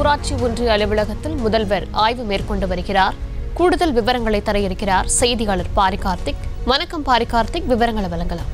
ஊராட்சி ஒன்றிய அலுவலகத்தில் முதல்வர் ஆய்வு மேற்கொண்டு வருகிறார் கூடுதல் விவரங்களை தர இருக்கிறார் செய்தியாளர் பாரி கார்த்திக் வணக்கம் பாரி கார்த்திக் விவரங்களை வழங்கலாம்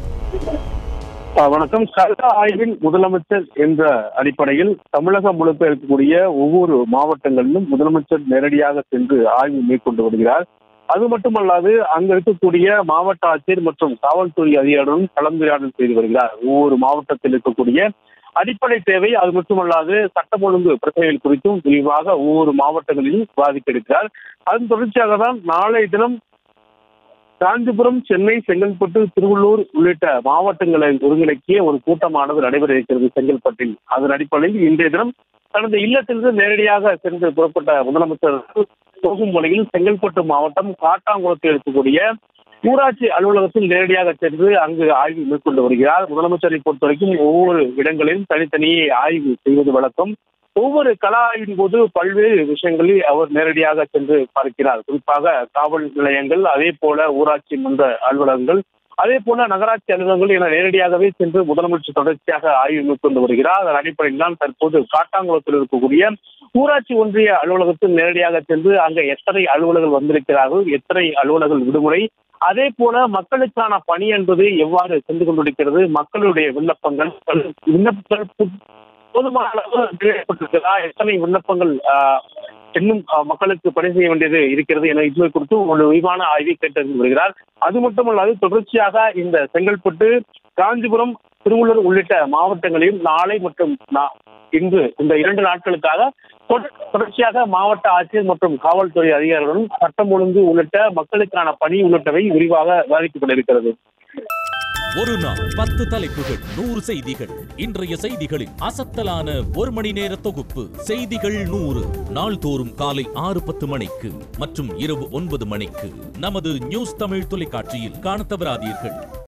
ஆ, வணக்கம் கள ஆய்வில் முதலமைச்சர் என்ற அடிப்படையில் தமிழகம் முழுக்க இருக்கக்கூடிய ஒவ்வொரு மாவட்டங்களிலும் முதலமைச்சர் நேரடியாக சென்று ஆய்வு மேற்கொண்டு வருகிறார் அது மட்டுமல்லாது அங்க இருக்கக்கூடிய மாவட்ட ஆட்சியர் மற்றும் காவல்துறை அதிகாரிகளுடன் கலந்துரையாடல் செய்து வருகிறார் ஒவ்வொரு மாவட்டத்தில் இருக்கக்கூடிய அடிப்படை தேவை அது மட்டுமல்லாது சட்டம் ஒழுங்கு பிரச்சனைகள் குறித்தும் விரிவாக ஒவ்வொரு மாவட்டங்களிலும் விவாதிக்க இருக்கிறார் அதன் தொடர்ச்சியாக தான் நாளைய தினம் காஞ்சிபுரம் சென்னை செங்கல்பட்டு திருவள்ளூர் உள்ளிட்ட மாவட்டங்களை ஒருங்கிணைக்கிய ஒரு கூட்டமானது நடைபெற இருக்கிறது செங்கல்பட்டில் அதன் அடிப்படையில் இன்றைய தினம் தனது இல்லத்திலிருந்து நேரடியாக சென்று புறப்பட்ட முதலமைச்சர் போகும் வழியில் செங்கல்பட்டு மாவட்டம் காட்டாங்குளத்தில் இருக்கக்கூடிய ஊராட்சி அலுவலகத்தில் நேரடியாக சென்று அங்கு ஆய்வு மேற்கொண்டு வருகிறார் முதலமைச்சரை பொறுத்தவரைக்கும் ஒவ்வொரு இடங்களிலும் தனித்தனியே ஆய்வு செய்வது வழக்கம் ஒவ்வொரு கள ஆய்வின் போது பல்வேறு விஷயங்களில் அவர் நேரடியாக சென்று பார்க்கிறார் குறிப்பாக காவல் நிலையங்கள் அதே போல ஊராட்சி மன்ற அலுவலகங்கள் அதே போல நகராட்சி அலுவலகங்கள் என நேரடியாகவே சென்று முதலமைச்சர் தொடர்ச்சியாக ஆய்வு மேற்கொண்டு வருகிறார் அதன் அடிப்படையில் தான் தற்போது காட்டாங்குளத்தில் இருக்கக்கூடிய ஊராட்சி ஒன்றிய அலுவலகத்தில் நேரடியாக சென்று அங்க எத்தனை அலுவலர்கள் வந்திருக்கிறார்கள் எத்தனை அலுவலர்கள் விடுமுறை அதே போல மக்களுக்கான பணி என்பது எவ்வாறு சென்று கொண்டிருக்கிறது மக்களுடைய விண்ணப்பங்கள் விண்ணப்பங்கள் பு- போதுமான அளவு நிறைவேற்றப்பட்டிருக்கிறதா எத்தனை விண்ணப்பங்கள் ஆஹ், இன்னும் ஆஹ், மக்களுக்கு பணி செய்ய வேண்டியது இருக்கிறது என இது குறித்து ஒரு விரிவான ஆய்வை கேட்டறிந்து வருகிறார் அது மட்டுமல்லாது தொடர்ச்சியாக இந்த செங்கல்பட்டு காஞ்சிபுரம் திருவள்ளூர் உள்ளிட்ட மாவட்டங்களையும் நாளை மற்றும் நா- இன்று இந்த இரண்டு நாட்களுக்காக தொட- தொடர்ச்சியாக மாவட்ட ஆட்சியர் மற்றும் காவல்துறை அதிகாரிகளுடன் சட்டம் ஒழுங்கு உள்ளிட்ட மக்களுக்கான பணி உள்ளிட்டவை விரிவாக விவாதிக்கப்பட்டிருக்கிறது ஒரு நாள் பத்து தலைப்புகள் நூறு செய்திகள் இன்றைய செய்திகளின் அசத்தலான ஒரு மணி நேர தொகுப்பு செய்திகள் நூறு நாள்தோறும் காலை ஆறு பத்து மணிக்கு மற்றும் இரவு ஒன்பது மணிக்கு நமது நியூஸ் தமிழ் தொலைக்காட்சியில் காணத் தவறாதீர்கள்